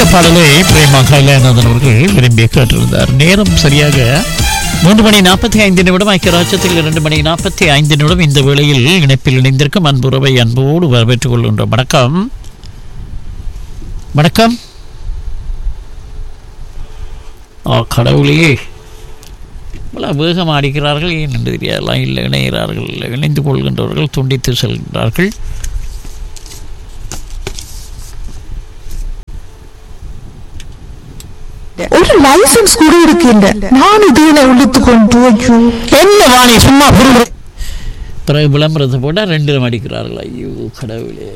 பாடலை பிரேமா கைலாநாதன் அவர்கள் விரும்பி கேட்டிருந்தார் நேரம் சரியாக மூன்று மணி நாற்பத்தி ஐந்து நிமிடம் ஐக்கிய ராஜ்யத்தில் இரண்டு மணி நாற்பத்தி ஐந்து நிமிடம் இந்த வேளையில் இணைப்பில் இணைந்திருக்கும் அன்புறவை அன்போடு வரவேற்றுக் கொள்கின்றோம் வணக்கம் வணக்கம் ஆ கடவுளே இவ்வளவு வேகம் அடிக்கிறார்கள் ஏன் என்று தெரியாது லைனில் இணைகிறார்கள் இணைந்து கொள்கின்றவர்கள் துண்டித்து செல்கிறார்கள் ஒரு லைசன்ஸ் கூட இருக்கின்ற நான் இதுல உள்ளித்து கொண்டு ஐயோ என்ன வாணி சும்மா புரியுது பிறகு விளம்பரத்தை போட்டால் ரெண்டிலும் அடிக்கிறார்கள் ஐயோ கடவுளே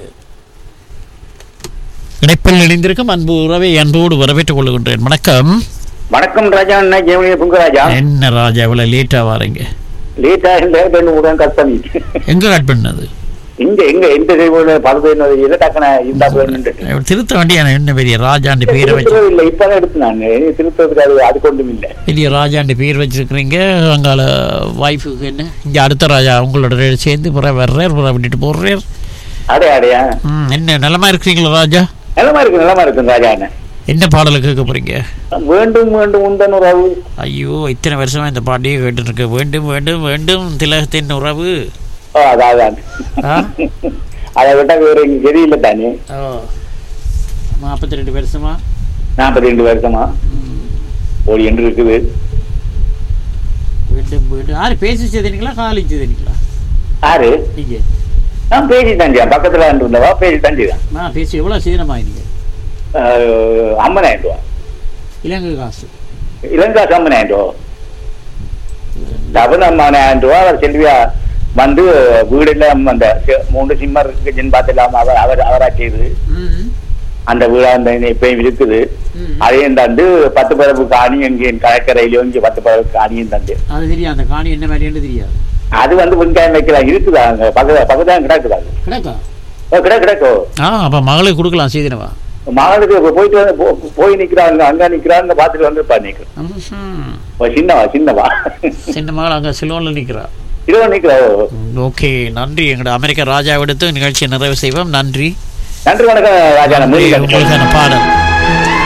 இணைப்பில் இணைந்திருக்கும் அன்பு உறவை அன்போடு வரவேற்றுக் கொள்கின்றேன் வணக்கம் வணக்கம் ராஜா அண்ணா ஜெயமணி புங்கராஜா என்ன ராஜா இவ்வளோ லேட்டாக வாரீங்க லேட்டா இல்ல ரெண்டு உடன் கட் பண்ணி எங்கே கட் பண்ணது இங்க எங்க எந்த செய்வோட பதவி இல்ல டக்குன இருந்தா போயிட்டு திருத்த வேண்டிய என்ன பெரிய ராஜாண்டி பேரை வச்சு இல்ல இப்பதான் எடுத்து நான் திருத்தத்துக்கு அது அது கொண்டும் இல்ல பெரிய ராஜாண்டி பேர் வச்சிருக்கிறீங்க அங்கால வாய்ஃபுக்கு என்ன இங்கே அடுத்த ராஜா உங்களோட சேர்ந்து பிற வர்றார் பிற விட்டுட்டு போடுறார் அடே அடையா ம் என்ன நலமா இருக்கிறீங்களா ராஜா நிலமா இருக்கு நிலமா இருக்கு ராஜா அண்ணன் என்ன பாடலை கேட்க போறீங்க வேண்டும் வேண்டும் உந்தன் உறவு ஐயோ இத்தனை வருஷமா இந்த பாட்டியே கேட்டு இருக்கு வேண்டும் வேண்டும் வேண்டும் திலகத்தின் உறவு ஓ, அதான் அதான் ஆ? அதை விட்டா வேற எங்க கெதி இல்ல தானே ஓ நாற்பத்தி ரெண்டு வருஷமா நாற்பத்தி ரெண்டு வருஷமா ஓடி என்று இருக்குது வேண்டும் வேண்டும் யாரு பேசி செய்தீங்களா காலேஜ் செய்தீங்களா யாரு நீங்க நான் பேசி தாண்டியா பக்கத்துல இருந்தவா பேசி தாண்டிதான் நான் பேசி எவ்வளோ சீதனமா நீங்க ஐம்பதாயிரம் ரூபா இலங்கை காசு இளங்காசு ஐம்பதாயிரம் ரூபா டபுள் ஐம்பதாயிரம் ரூபா அவர் செல்வியா வந்து வீடெல்லாம் அந்த செ- மூன்று சிம்மர் கிச்சன் பார்த்தெல்லாம் அவர் அவர் அவரா செய்து ம் அந்த வீடு அந்த இப்பயும் இருக்குது ம். அதையும் தந்து பத்து பரப்பு காணி எங்க கடற்கரையிலயும் இங்க பத்து பரப்பு காணியும் தந்து அது தெரியும் அந்த காணி என்ன மாதிரின்னு தெரியாது அது வந்து வெங்காயம் வைக்கலாம் இருக்குதா அங்க பக்கத்துல பக்கத்தான் கிடக்குதாங்க கிடக்கா கிட கிடக்கோ ஆ அப்போ மகளுக்கு கொடுக்கலாம் சீதனவா மகளுக்கு இப்ப போயிட்டு வந்து போ- போய் நிக்கிறாங்க அங்க நிக்கிறாங்க பாத்துட்டு வந்துருப்பா நிக்கிறேன் ம்ஹும். சின்னவா சின்னவா சின்ன மகள் அங்கே சிலோனில் நிற்கிறா இருபது நிக்கிறா ஓ. ஓகே நன்றி எங்களோட அமெரிக்க ராஜா எடுத்து நிகழ்ச்சியை நிறைவு செய்வோம் நன்றி நன்றி வணக்கம் ராஜா நன்றி, உங்களுக்கான பாடல்